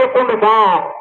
ಹೇಳ್ಕೊಂಡು ಬಾ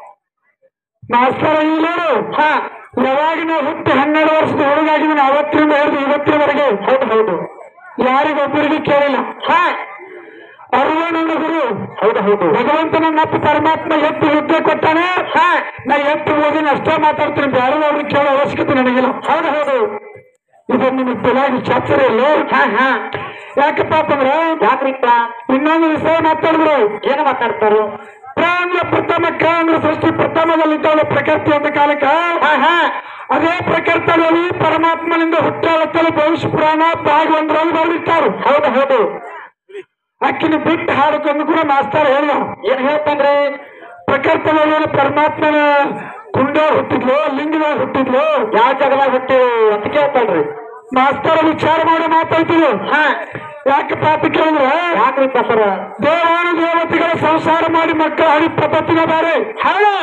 ಮಾಸ್ತರ ಇಲ್ಲ ಹಾ ಯಾವಾಗ ನಾವು ಹುಟ್ಟಿ ಹನ್ನೆರಡು ವರ್ಷದ ಹುಡುಗಾಗಿದ್ದೀನಿ ಅವತ್ತಿನಿಂದ ಹಿಡಿದು ಇವತ್ತಿನವರೆಗೆ ಹೌದು ಹೌದು ಯಾರಿಗೊಬ್ಬರಿಗೆ ಕೇಳಿಲ್ಲ ಹಾ ಅರುವೇ ನನ್ನ ಗುರು ಹೌದು ಹೌದು ಭಗವಂತನ ನಪ್ಪ ಪರಮಾತ್ಮ ಎತ್ತು ಹುದ್ದೆ ಕೊಟ್ಟಾನೆ ಹಾ ನಾ ಎತ್ತು ಓದಿನ ಅಷ್ಟೇ ಮಾತಾಡ್ತೀನಿ ಬೇರೆ ಅವ್ರಿಗೆ ಕೇಳೋ ಅವಶ್ಯಕತೆ ನನಗಿಲ್ಲ ಹೌದು ಹೌದು ಇದು ನಿಮಗೆ ತಲೆಯಾಗಿ ಚಾಚರ ಇಲ್ಲ ಹಾ ಹಾ ಯಾಕಪ್ಪ ಅಂತಂದ್ರೆ ಯಾಕ್ರಿಪ್ಪ ಇನ್ನೊಂದು ವಿಷಯ ಮಾತಾಡಿದ್ರು ಏನು ಮಾತಾಡ್ತಾರು ಪ್ರಾಣ ಪ್ರಥಮ ಕಾಂಗ್ರ ಸೃಷ್ಟಿ ಪ್ರಥಮದಲ್ಲಿದ್ದಾವ ಪ್ರಕೃತಿ ಅಂತ ಕಾಲಕ್ಕ ಹಾ ಹಾ ಅದೇ ಪ್ರಕೃತದಲ್ಲಿ ಪರಮಾತ್ಮನಿಂದ ಹುಟ್ಟಾಳತ್ತಲು ಭವಿಷ್ಯ ಪುರಾಣ ಭಾಗ ಒಂದರಲ್ಲಿ ಬರೆದಿರ್ತಾರು ಹೌದು ಹೌದು ಅಕ್ಕಿನ ಬಿಟ್ಟು ಹಾಡಕೊಂಡು ಕೂಡ ಮಾಸ್ತರ ಹೇಳ ಏನ್ ಹೇಳ್ತಾನ್ರಿ ಪ್ರಕೃತದಲ್ಲಿ ಪರಮಾತ್ಮನ ಕುಂಡ ಹುಟ್ಟಿದ್ಲು ಲಿಂಗದಾಗ ಹುಟ್ಟಿದ್ಲು ಯಾವ ಜಾಗದಾಗ ಹುಟ್ಟಿ ಅಂತ ಕೇಳ್ತಾಳ್ರಿ ಮಾಸ್ತರ ವಿಚಾರ ಮಾಡಿ ಮಾತಾಡ್ತಿದ್ರು ಹಾ ಯಾಕಪ್ಪ ಅಂತ ಕೇಳಿದ್ರೆ ಯಾಕ್ರಿಪ್ಪ ಸರ ದೇವಾನು ದೇವತೆಗಳ ಸಂಸಾರ ಮಾಡಿ ಮಕ್ಕಳ ಹರಿ ಪದ್ಧತಿನ ಬೇರೆ ಹೌದು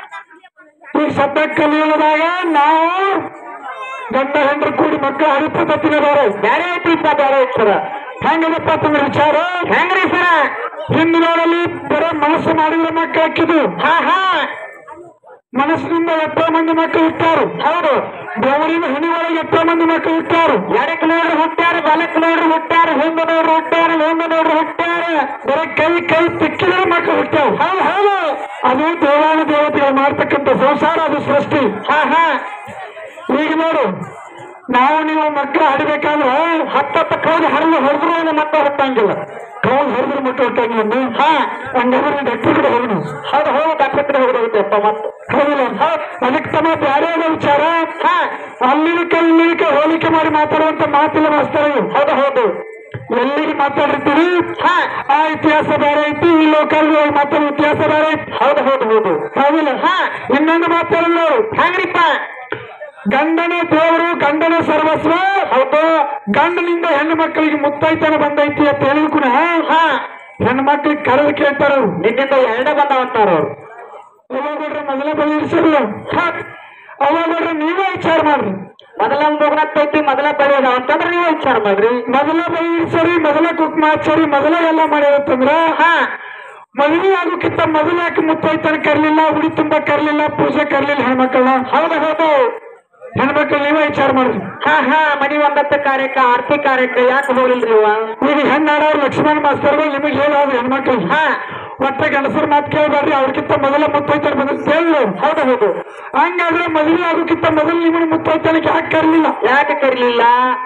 ಈಗ ಸದ್ಯ ಕಲಿಯುಗದಾಗ ನಾವು ಗಂಡ ಹೆಂಡ್ರು ಕೂಡಿ ಮಕ್ಕಳ ಹರಿ ಪದ್ಧತಿನ ಬೇರೆ ಬೇರೆ ಐತ್ರಿಪ್ಪ ಬೇರೆ ಐತ್ ಸರ ಹೆಂಗದಪ್ಪ ಅಂತಂದ್ರೆ ವಿಚಾರ ಹೆಂಗ್ರಿ ಸರ ಹಿಂದಿನೋಡಲ್ಲಿ ಬರೋ ಮನಸ್ಸು ಮಾಡಿದ್ರೆ ಮಕ್ಕಳು ಹಾಕಿದ್ದು ಹಾ ಹಾ ಮನಸ್ಸಿನಿಂದ ಎಷ್ಟೋ ಮಂದಿ ಮಕ್ಕಳು ಹುಟ್ಟಾರು ಹೌದು ಬೆವರಿನ ಹನಿ ಒಳಗೆ ಎಷ್ಟೋ ಮಂದಿ ಮಕ್ಕಳು ಹುಟ್ಟಾರು ಎಡಕ್ ನೋಡ್ರಿ ಹುಟ್ಟ್ಯಾರ ಬಲಕ್ ನೋಡ್ರಿ ಹುಟ್ಟ್ಯಾರ ಹಿಂದ ನೋಡ್ರಿ ಹುಟ್ಟ್ಯಾರ ಮುಂದೆ ನೋಡ್ರಿ ಹುಟ್ಟ್ಯಾರ ಬರೀ ಕೈ ಕೈ ತಿಕ್ಕಿದ್ರೆ ಮಕ್ಕಳು ಹುಟ್ಟಾವು ಹೌದು ಹೌದು ಅದು ದೇವಾನ ದೇವತೆಗಳು ಮಾಡ್ತಕ್ಕಂಥ ಸಂಸಾರ ಅದು ಸೃಷ್ಟಿ ಹಾ ಹಾ ಈಗ ನೋಡು ನಾವು ನೀವು ಮಕ್ಕಳು ಹಡಿಬೇಕಾದ್ರೆ ಹತ್ತತ್ತ ಕೌದು ಹರಿದು ಹೊಡೆದ್ರು ಅವನ ಮಕ್ಕಳು ಹುಟ್ಟಂಗಿಲ್ಲ ಕೌದು ಹೊಡೆದ್ರು ಮಕ್ಕಳು ಹುಟ್ಟಂಗಿಲ್ಲ ಅಂದು. ಹಾ ಹಂಗಾದ್ರೆ ಡಾಕ್ಟರ್ ಕಡೆ ಹೋಗೋಣ ಹೌದು ಹೌದು ಡಾಕ್ಟರ್ ಕಡೆ ಹೋಗ್ಬೇಕಪ್ಪ ಮತ್ತೆ ಹೌದಿಲ್ಲ ಅದಕ್ಕೆ ತಮ್ಮ ಬೇರೆ ಏನೋ ವಿಚಾರ ಹಾ ಅಲ್ಲಿನಕ ಇಲ್ಲಿನಕ ಹೋಲಿಕೆ ಮಾಡಿ ಮಾತಾಡುವಂತ ಮಾತಿಲ್ಲ ಮಾಸ್ತರ ಇವು. ಹೌದು ಹೌದು ಎಲ್ಲಿಗೆ ಮಾತಾಡಿರ್ತೀವಿ ಹಾ ಆ ಇತಿಹಾಸ ಬೇರೆ ಐತಿ ಈ ಲೋಕಲ್ ಮಾತಾಡೋ ಇತಿಹಾಸ ಬೇರೆ ಐತಿ ಹೌದು ಹೌದು ಹೌದು ಹೌದಿಲ್ಲ ಹಾ ಇನ್ನೊಂದು ಮಾತಾಡಲ್ಲ ಹೆಂಗ್ರಿಪ್ಪ ಗಂಡನೇ ದೇವರು ಗಂಡನೇ ಸರ್ವಸ್ವ ಹೌದು ಗಂಡನಿಂದ ಹೆಣ್ಣು ಮಕ್ಕಳಿಗೆ ಮುತ್ತೈತನ ಬಂದೈತಿ ಅಂತ ಹೇಳಿದ್ರು ಕೂಡ ಹಾ ಹೆಣ್ಣು ಮಕ್ಕಳಿಗೆ ಕರೆದು ಕೇಳ್ತಾರ ಅವ್ರು ನಿನ್ನಿಂದ ಎರಡೇ ಬಂದಾವಂತಾರ ಅವ್ರು ಅವಾಗ ನೋಡ್ರಿ ಮೊದಲೇ ಬಗೆಹರಿಸಿರಲ್ಲ ಅವಾಗ ನೋಡ್ರಿ ನೀವೇ ವಿಚಾರ ಮಾಡ್ರಿ ಮೊದಲ ಮುಗ್ನತ್ತೈತಿ ಮೊದಲ ಬೆಳೆಯೋದ ಅಂತಂದ್ರೆ ನೀವು ವಿಚಾರ ಮಾಡ್ರಿ ಮೊದಲ ಬಗೆಹರಿಸರಿ ಮೊದಲ ಕುಕ್ಮಾಚರಿ ಮೊದಲ ಎಲ್ಲ ಮಾಡ್ಯಾರಂತಂದ್ರ ಹಾ ಮದುವೆ ಆಗೋಕ್ಕಿಂತ ಮೊದಲು ಯಾಕೆ ಮುತ್ತೈತನ ಕರ್ಲಿಲ್ಲ ಉಡಿ ತುಂಬಾ ಕರ್ಲಿಲ್ಲ ಪೂಜೆ ಕರ್ಲಿಲ್ಲ ಹೆಣ್ಮಕ್ಳನ್ನ ಹೌದು ಹೌದು ಹೆಣ್ಮಕ್ಳು ನೀವೇ ವಿಚಾರ ಮಾಡ್ರಿ ಹಾ ಹಾ ಮನಿ ಒಂದತ್ತ ಕಾರ್ಯಕ್ಕ ಆರ್ತಿ ಕಾರ್ಯಕ್ಕ ಯಾಕೆ ಹೋಗ್ಲಿಲ್ರಿ ಇವ ಈಗ ಹೆಣ್ಣಾಡವ್ರು ಲಕ್ಷ್ಮಣ ಮಾಸ್ತರ್ಗಳು ನಿಮಗೆ ಹೇಳೋದು ಹೆಣ್ಮಕ್ಳು ಹಾ ಒಟ್ಟ ಗಂಡಸರ ಮಾತು ಕೇಳಬೇಡ್ರಿ ಅವ್ರಿಗಿಂತ ಮೊದಲ ಮುತ್ತೈತನ ಬಂದ ಹೇಳು ಹೌದು ಹೌದು ಹಂಗಾದ್ರೆ ಮದುವೆ ಆಗೋಕ್ಕಿಂತ ಮೊದಲು ನಿಮ್ಮನ್ನ ಮುತ್ತೈತನಕ್ಕೆ ಯಾಕೆ ಕರ್ಲಿಲ್ಲ ಯಾಕೆ ಕರೀಲಿಲ್ಲ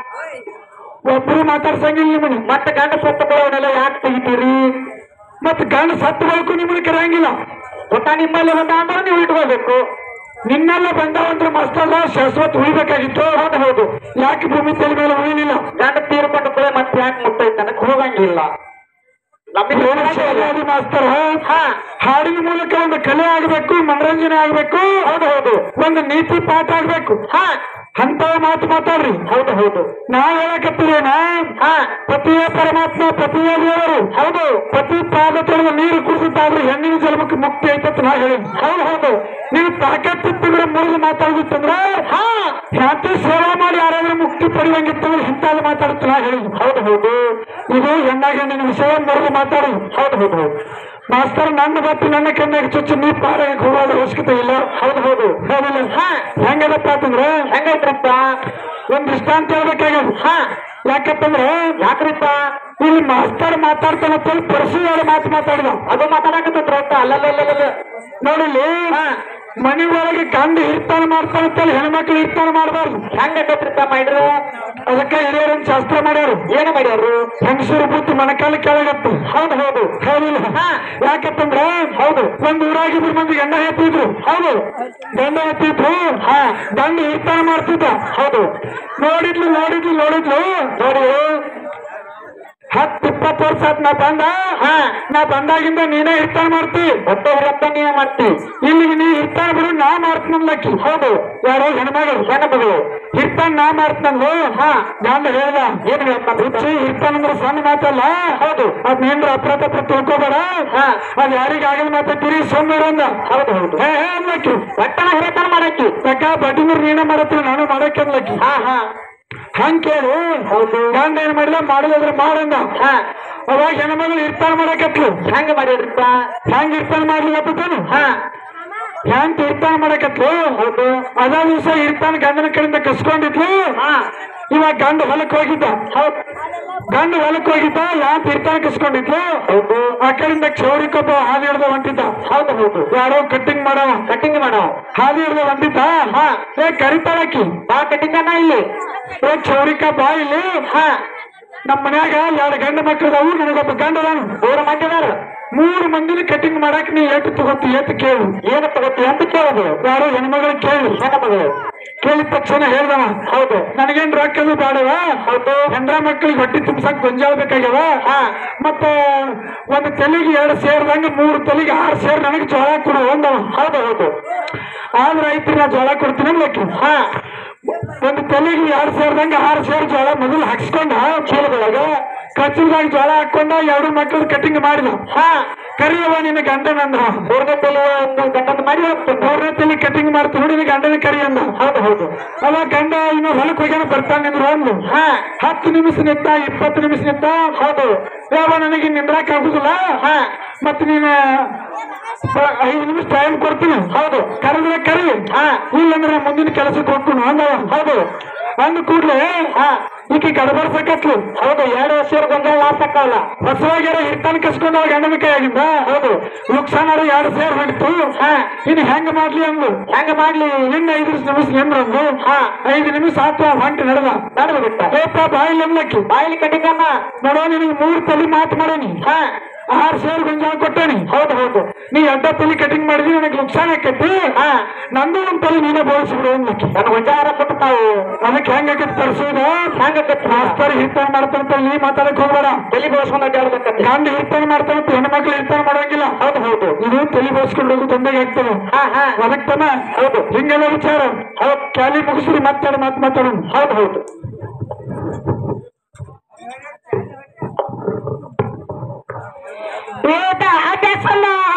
ಒಬ್ರು ಮಾತಾಡ್ಸಂಗಿಲ್ಲ ನಿಮ್ಮನ್ನ ಮತ್ತೆ ಗಂಡ ಸತ್ತಗಳವನ್ನೆಲ್ಲ ಯಾಕೆ ತೆಗಿತೀರಿ ಮತ್ ಗಂಡ ಸತ್ತು ಬಳಕು ನಿಮ್ಮನ್ನ ಕರೆಯಂಗಿಲ್ಲ ಒಟ್ಟ ನಿಮ್ಮಲ್ಲಿ ಹೊಂದ ಅಂದ್ರೆ ನೀವು ಇಟ್ಕೋಬೇಕು ನಿನ್ನೆಲ್ಲ ಬಂದವಂದ್ರೆ ಮಸ್ತಲ್ಲ ಶಾಶ್ವತ ಉಳಿಬೇಕಾಗಿತ್ತು ಹೌದು ಹೌದು ಯಾಕೆ ಭೂಮಿ ತಲೆ ಮೇಲೆ ಉಳಿಲಿಲ್ಲ ಗಂಡ ತೀರ್ಕೊಂಡು ಕೂಡ ಮತ್ತೆ ಯಾಕೆ ಮುಟ್ಟೈತನಕ್ ಹೋಗಂಗಿಲ್ಲ ನಮಗೆ ಏನು ಶೈಲಾದಿ ಮಾಸ್ತರ ಹಾ ಹಾಡಿನ ಮೂಲಕ ಒಂದು ಕಲೆ ಆಗಬೇಕು ಮನರಂಜನೆ ಆಗಬೇಕು ಹೌದು ಹೌದು ಒಂದು ನೀತಿ ಪಾಠ ಆಗ್ಬೇಕು ಹಾ ಅಂತ ಮಾತು ಮಾತಾಡ್ರಿ ಹೌದು ಹೌದು ನಾವ್ ಹೇಳಕತ್ತೀರೇನ ಹಾ ಪತಿಯೇ ಪರಮಾತ್ಮ ಪತಿಯೇ ದೇವರು ಹೌದು ಪತಿ ಪಾದ ತೊಳೆದು ನೀರು ಕುಡಿಸುತ್ತಾದ್ರೆ ಹೆಣ್ಣಿನ ಜನ್ಮಕ್ಕೆ ಮುಕ್ತಿ ಐತಂತ ನಾ ಹೇಳಿ ಹೌದು ಹೌದು ನೀವು ತಾಕತ್ತಿದ್ರೆ ಮುರಿದು ಮಾತಾಡುತ್ತಂದ್ರೆ ಹಾ ಶಾಂತಿ ಸೇವಾ ಮಾಡಿ ಯಾರಾದ್ರೂ ಮುಕ್ತಿ ಪಡೆಯುವಂಗಿತ್ತಂದ್ರೆ ಇಂಥದ್ದು ಮಾತಾಡುತ್ತ ನಾ ಹೇಳಿ ಹೌದು ಹೌದು ಇದು ಹೆಣ್ಣಾಗ ಹೆಣ್ಣಿನ ವಿಷಯ ಮುರಿದು ಮಾತಾಡಿ ಹೌದು ಹೌದು ಹೌದು ಮಾಸ್ತರ್ ನನ್ನ ಬತ್ತಿ ನನ್ನ ಕಣ್ಣಿಗೆ ಚುಚ್ಚು ನೀ ಪಾರಾಗಕ್ಕೆ ಹೋಗೋದ್ರ ಅವಶ್ಯಕತೆ ಇಲ್ಲ ಹೌದು ಹೌದು ಹೌದಿಲ್ಲ ಹಾ ಹೆಂಗದಪ್ಪ ಅಂತಂದ್ರೆ ಹೆಂಗೈತ್ರಪ್ಪ ಒಂದ್ ದೃಷ್ಟಾಂತ ಹೇಳ್ಬೇಕಾಗ್ಯದ ಹಾ ಯಾಕಂತಂದ್ರೆ ಯಾಕ್ರಿಪ್ಪ ಇಲ್ಲಿ ಮಾಸ್ತರ್ ಮಾತಾಡ್ತಾನ ಪರಸು ಎರಡು ಮಾತು ಮಾತಾಡಿದ ಅದು ಮಾತಾಡಕತ್ತೈತ್ರ ಒಟ್ಟ ಅಲ್ಲಲ್ಲ ನೋಡಿಲ್ಲಿ ಹಾ ಮನೆ ಒಳಗೆ ಗಂಡ ಇರ್ತಾನ ಮಾಡ್ತಾನಂತೇಳಿ ಹೆಣ್ಮಕ್ಳು ಇರ್ತಾನ ಮಾಡಬಾರ್ದು ಹೆಂಗೈತ್ರಪ್ಪ ಮಾಡ್ರು ಅದಕ್ಕೆ ಹಿರಿಯರನ್ನ ಶಾಸ್ತ್ರ ಮಾಡ್ಯಾರು ಏನು ಮಾಡ್ಯಾರು ಹೆಂಗಸರು ಬುದ್ಧಿ ಮನಕಾಲ ಕೆಳಗತ್ತು ಹೌದು ಹೌದು ಹೌದಿಲ್ಲ ಹಾ. ಯಾಕಂತಂದ್ರೆ ಹೌದು ಒಂದ್ ಊರಾಗಿಬ್ರು ಮಂದಿ ಗಂಡ ಎತ್ತಿದ್ರು ಹೌದು ಗಂಡ ಎತ್ತಿದ್ರು ಹಾ ಗಂಡ ಇರ್ತಾನ ಮಾಡ್ತಿದ್ದ ಹೌದು ನೋಡಿದ್ಲು ನೋಡಿದ್ಲು ನೋಡಿದ್ಲು ನೋಡಿ ಹತ್ತು ಇಪ್ಪತ್ತು ವರ್ಷ ಆತ್ ನಾ ಬಂದ ಹಾ ನಾ ಬಂದಾಗಿಂದ ನೀನೇ ಇರ್ತಾನ ಮಾಡ್ತಿ ಹೊಟ್ಟೆ ಹೊರತ್ತ ನೀವೇ ಮಾಡ್ತಿ ಇಲ್ಲಿಗೆ ನೀ ಇರ್ತಾನ ಬಿಡು ನಾ ಮಾಡ್ತೀನಲ್ಲಕ್ಕಿ ಹೌದು ಯಾರೋ ಹೆಣ್ಮಗಳು ಹೆಣ್ಣು ಇರ್ತಾನ ನಾ ಮಾಡ್ತಾನಲ್ಲ ಹಾ ಗಂಡ ಹೇಳ್ದ ಏನ್ ಹೇಳ್ತಾನ ಹುಚ್ಚಿ ಇರ್ತಾನಂದ್ರೆ ಸಣ್ಣ ಮಾತಲ್ಲ ಹೌದು ಅದ್ನೇನ್ರ ಅಪ್ರತಪ್ರ ತಿಳ್ಕೊಬೇಡ ಹಾ ಅದ್ ಯಾರಿಗಾಗಲ್ ಮಾತಾಡ್ತೀರಿ ಸೊಮ್ಮೇರ ಅಂದ ಹೌದು ಹೌದು ಹೇ ಹೇ ಅನ್ಲಕ್ಕಿ ಒಟ್ಟನ ಹಿರೇತನ ಮಾಡಕ್ಕಿ ಯಾಕ ಬಡ್ಡಿ ನೀರ್ ನೀನ ಮಾಡತ್ತೀನಿ ನಾನು ಮಾಡಕ್ಕೆ ಅನ್ಲಕ್ಕಿ ಹಾ ಹಾ ಹಂಗ್ ಕೇಳು ಹೌದು ಗಂಡ ಏನ್ ಮಾಡಿದ ಮಾಡಿದ್ರೆ ಮಾಡಂದ ಹಾ ಅವಾಗ ಹೆಣ್ಮಗಳು ಇರ್ತಾನ ಮಾಡಕತ್ಲು ಹೆಂಗ ಮಾಡಿದ್ರಪ್ಪ ಹೆಂಗ್ ಇರ್ತಾನ ಮಾಡ್ಲಿಲ್ಲಪ್ಪತಾನು ಹಾ ಹೆಂಗ್ ತೀರ್ತಾನ ಮಾಡಕತ್ಲು ಹೌದು ಅದ ದಿವಸ ಇರ್ತಾನ ಗಂಡನ ಕಡೆಯಿಂದ ಕಸ್ಕೊಂಡಿದ್ಲು ಹಾ ಇವಾಗ ಗಂಡ ಹೊಲಕ್ ಹೋಗಿದ್ದ ಹೌದು ಗಂಡ ಹೊಲಕ್ ಹೋಗಿದ್ದ ಯಾನ್ ತೀರ್ತಾನ ಕಸ್ಕೊಂಡಿದ್ಲು ಹೌದು ಆ ಕಡೆಯಿಂದ ಕ್ಷೌರಿಕೊಬ್ಬ ಹಾದಿ ಹಿಡ್ದ ಹೊಂಟಿದ್ದ ಹೌದು ಹೌದು ಯಾರೋ ಕಟ್ಟಿಂಗ್ ಮಾಡವ ಕಟಿಂಗ್ ಮಾಡೋ ಹಾದಿ ಹಿಡ್ದ ಹೊಂಟಿದ್ದ ಹಾ ಏ ಕರಿತಾಳಕಿ ಬಾ ಕಟಿಂಗ್ ಅನ್ನ ಇಲ್ಲಿ ಏ ಕ್ಷೌರಿಕ ಬಾ ಇಲ್ಲಿ ಹಾ ನಮ್ಮ ಮನ್ಯಾಗ ಎರಡು ಗಂಡ ಮಕ್ಕಳದವು ನನಗೊಬ್ಬ ಗಂಡ ಅದಾನು ಮೂರು ಮಂದಿ ಅದಾರ ಮೂರು ಮಂದಿನ ಕಟಿಂಗ್ ಮಾಡಕ್ ನೀ ಏಟು ತಗೋತಿ ಏಟು ಕೇಳು ಏನು ತಗೋತಿ ಅಂತ ಕೇಳೋದು ಯಾರೋ ಹೆಣ್ಮಗಳು ಕೇಳಿ ಹೆಣ್ಣಮಗಳು ಕೇಳಿದ ತಕ್ಷಣ ಹೇಳ್ದವ ಹೌದು ನನಗೇನ್ ರೊಕ್ಕದು ಬೇಡವ ಹೌದು ಹೆಂಡ್ರ ಮಕ್ಕಳಿಗೆ ಹೊಟ್ಟಿ ತುಂಬಸಕ್ ಗೊಂಜಾಳ ಬೇಕಾಗ್ಯವ ಹಾ ಮತ್ತ ಒಂದು ತಲೆಗೆ ಎರಡು ಸೇರ್ದಂಗ ಮೂರು ತಲೆಗೆ ಆರು ಸೇರ್ ನನಗೆ ಜೋಳ ಕೊಡು ಅಂದವ ಹೌದು ಹೌದು ಆದ್ರೆ ಐತ್ರಿ ನಾ ಜೋಳ ಕೊಡ್ತೀನಿ ಅನ್ಲಕ್ಕಿ ಹಾ ಒಂದು ತಲೆಗೆ ಎರಡು ಸೇರ್ದಂಗ ಆರು ಸೇರ್ ಜೋಳ ಮೊದಲು ಹಾಕ್ಸ್ಕೊಂಡ ಚೀಲದೊಳಗ ಕಚ್ಚಲ್ದಾಗ ಜೋಳ ಹಾಕೊಂಡ ಎರಡು ಮಕ್ಕಳು ಕಟಿಂಗ್ ಮಾಡಿದ ಹಾ ಕರಿಯವ ನಿನ್ನ ಗಂಡನ ಅಂದ ಮೂರನೇ ತಲೆ ಒಂದು ಗಂಡನ ಮಾಡಿ ಹೋಗ್ತೀನಿ ಮೂರನೇ ತಲೆ ಕಟಿಂಗ್ ಮಾಡ್ತೀನಿ ನೋಡಿ ನಿನ್ನ ಗಂಡನ ಕರಿ ಅಂದ ಹೌದು ಹೌದು ಅವ ಗಂಡ ಇನ್ನು ಹೊಲಕ್ ಹೋಗ್ಯಾನ ಬರ್ತಾನೆ ನಿಂದ್ರು ಒಂದು ಹಾ ಹತ್ತು ನಿಮಿಷ ನಿಂತ ಇಪ್ಪತ್ತು ನಿಮಿಷ ನಿಂತ ಹೌದು ಯಾವ ನನಗೆ ನಿಂದ್ರಾಕ್ ಆಗುದಿಲ್ಲ ಹಾ ಮತ್ ನೀನು ಬ- ಐದು ನಿಮಿಷ ಟೈಮ್ ಕೊಡ್ತೀನಿ ಹೌದು ಕರೆದ್ರೆ ಕರಿ ಹಾ ಇಲ್ಲಂದ್ರೆ ನಾ ಮುಂದಿನ ಕೆಲಸಕ್ಕೆ ಹೋಗ್ತೀನಿ ಅಂದವ ಹೌದು ಅಂದ ಕೂಡ್ಲೆ ಹಾ ಈಕಿ ಗಡಬಡ್ಸಕತ್ಲು ಹೌದು ಎರಡು ವರ್ಷ ಗೊಂಜಾಳ ಲಾಸ್ ಆಕ್ಕವಲ್ಲ ಹೊಸವಾಗಿರ ಹಿರ್ತಾನ ಕಸ್ಕೊಂಡ ಅವ ಗಂಡನ ಕೈಯಾಗಿಂದ ಹೌದು ನುಕ್ಸಾನಾರು ಎರಡು ಸೇರ್ ಹೊಡಿತು ಹಾ ಇನ್ನು ಹೆಂಗ ಮಾಡ್ಲಿ ಅಂದು ಹೆಂಗ ಮಾಡ್ಲಿ ಇನ್ನು ಐದು ನಿಮಿಷ ನಿಂದ್ರಂದು ಹಾ ಐದು ನಿಮಿಷ ಆತು ಆ ಹೊಂಟೆ ನಡೆದ ನಡೆದು ಬಿಟ್ಟ ಏಪ ಬಾಯಿಲ್ ಅನ್ಲಕ್ಕಿ ಬಾಯಿಲಿ ಕಟಿಂಗ್ ಅನ್ನ ನೋಡೋ ನಿನಗೆ ಮೂರು ತಲೆ ಮಾತು ಮಾಡೇನಿ ಹಾ ಆರು ಸೇರ್ ಗೊಂಜಾಳ ಕೊಟ್ಟೇನಿ ಹೌದು ಹೌದು ನೀ ಅಡ್ಡ ತಲೆ ಕಟಿಂಗ್ ಮಾಡಿದ್ರಿ ನನಗೆ ನುಕ್ಸಾನ ಆಕೈತಿ ಹಾ ನಂದು ಒಂದ್ ತಲೆ ನೀನೇ ಬೋಳಿಸ್ಬಿಡು ಅನ್ಲಕ್ಕಿ ನನ್ನ ಗೊಂಜಾಳ ಕೊಟ್ಟು ತಾವು ಅದಕ್ಕೆ ಹೆಂಗಾಕೈತಿ ತರ್ಸೋದು ಹೆಂಗ ಮಾಸ್ತರ್ ಹಿರ್ತಾನ ಮಾಡ್ತಾನಂತ ನೀ ಮಾತಾಡಕ್ ಹೋಗ್ಬೇಡ ತಲೆ ಬೋಳ್ಸ್ಕೊಂಡು ಅಡ್ಡಾಡ್ಬೇಕಂತೆ ಗಂಡ ಹಿರ್ತಾನ ಮಾಡ್ತಾನಂತ ಹೆಣ್ಮಕ್ಳು ಹಿರ್ತಾನ ಮಾಡೋಂಗಿಲ್ಲ ಹೌದು ಹೌದು ಇದು ತಲೆ ಬೋಸ್ಕೊಂಡು ಹೋಗು ತೊಂದರೆಗೆ ಆಗ್ತದೆ ಹಾ ಹಾ ಅದಕ್ಕೆ ತನ ಹೌದು ಹಿಂಗೆಲ್ಲ ವಿಚಾರ ಹೌದು ಕ್ಯಾಲಿ ಮುಗಿಸ್ರಿ ಮಾತಾಡಿ ಮಾತು ಮಾತಾಡೋಣ ಹೌದು ಹೌದು ಬೇಟ ಅಡ್ಡ